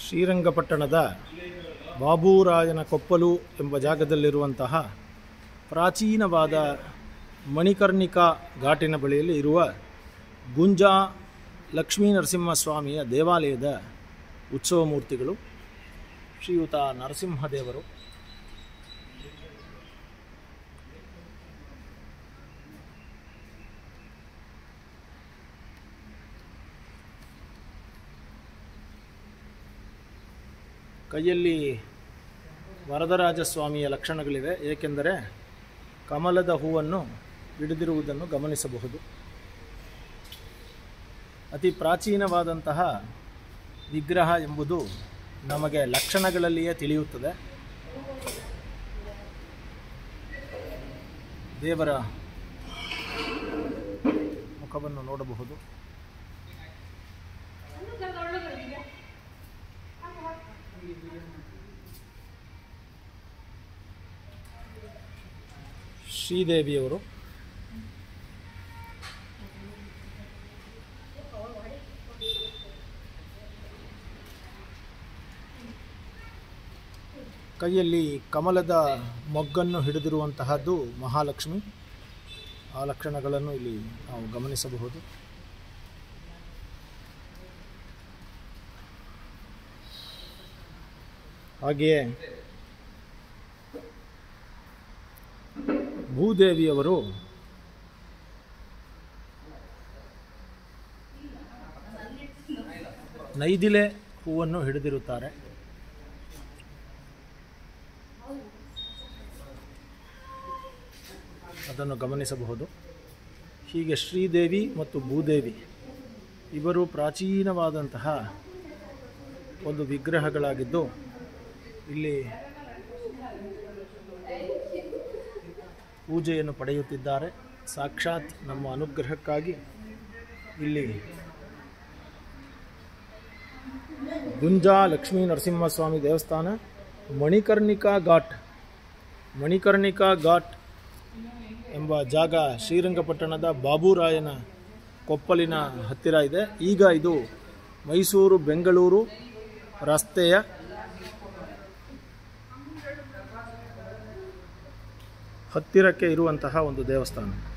ಶ್ರೀರಂಗಪಟ್ಟಣದ ಬಾಬೂರಾಯನ ಕೊಪ್ಪಲು ಎಂಬ ಜಾಗದಲ್ಲಿರುವಂತಹ ಪ್ರಾಚೀನವಾದ ಮಣಿಕರ್ಣಿಕಾ ಘಾಟಿನ ಬಳಿಯಲ್ಲಿ ಇರುವ ಗುಂಜಾ ಲಕ್ಷ್ಮೀ ನರಸಿಂಹಸ್ವಾಮಿಯ ದೇವಾಲಯದ ಉತ್ಸವ ಮೂರ್ತಿಗಳು ಶ್ರೀಯುತ ನರಸಿಂಹದೇವರು ಕೈಯಲ್ಲಿ ವರದರಾಜ ಸ್ವಾಮಿಯ ಲಕ್ಷಣಗಳಿವೆ ಏಕೆಂದರೆ ಕಮಲದ ಹೂವನ್ನು ಹಿಡಿದಿರುವುದನ್ನು ಗಮನಿಸಬಹುದು ಅತಿ ಪ್ರಾಚೀನವಾದಂತಹ ವಿಗ್ರಹ ಎಂಬುದು ನಮಗೆ ಲಕ್ಷಣಗಳಲ್ಲಿಯೇ ತಿಳಿಯುತ್ತದೆ ದೇವರ ಮುಖವನ್ನು ನೋಡಬಹುದು ಶ್ರೀದೇವಿಯವರು ಕೈಯಲ್ಲಿ ಕಮಲದ ಮೊಗ್ಗನ್ನು ಹಿಡಿದಿರುವಂತಹದ್ದು ಮಹಾಲಕ್ಷ್ಮಿ ಆ ಲಕ್ಷಣಗಳನ್ನು ಇಲ್ಲಿ ನಾವು ಗಮನಿಸಬಹುದು ಹಾಗೆಯೇ ಭೂದೇವಿಯವರು ನೈದಿಲೆ ಹೂವನ್ನು ಹಿಡಿದಿರುತ್ತಾರೆ ಅದನ್ನು ಗಮನಿಸಬಹುದು ಹೀಗೆ ಶ್ರೀದೇವಿ ಮತ್ತು ಭೂದೇವಿ ಇವರು ಪ್ರಾಚೀನವಾದಂತಹ ಒಂದು ವಿಗ್ರಹಗಳಾಗಿದ್ದು ಇಲ್ಲಿ ಪೂಜೆಯನ್ನು ಪಡೆಯುತ್ತಿದ್ದಾರೆ ಸಾಕ್ಷಾತ್ ನಮ್ಮ ಅನುಗ್ರಹಕ್ಕಾಗಿ ಇಲ್ಲಿ ಗುಂಜಾ ಲಕ್ಷ್ಮೀ ನರಸಿಂಹಸ್ವಾಮಿ ದೇವಸ್ಥಾನ ಮಣಿಕರ್ಣಿಕಾ ಘಾಟ್ ಮಣಿಕರ್ಣಿಕಾ ಘಾಟ್ ಎಂಬ ಜಾಗ ಶ್ರೀರಂಗಪಟ್ಟಣದ ಬಾಬುರಾಯನ ಕೊಪ್ಪಲಿನ ಹತ್ತಿರ ಇದೆ ಈಗ ಇದು ಮೈಸೂರು ಬೆಂಗಳೂರು ರಸ್ತೆಯ ಹತ್ತಿರಕ್ಕೆ ಇರುವಂತಹ ಒಂದು ದೇವಸ್ಥಾನ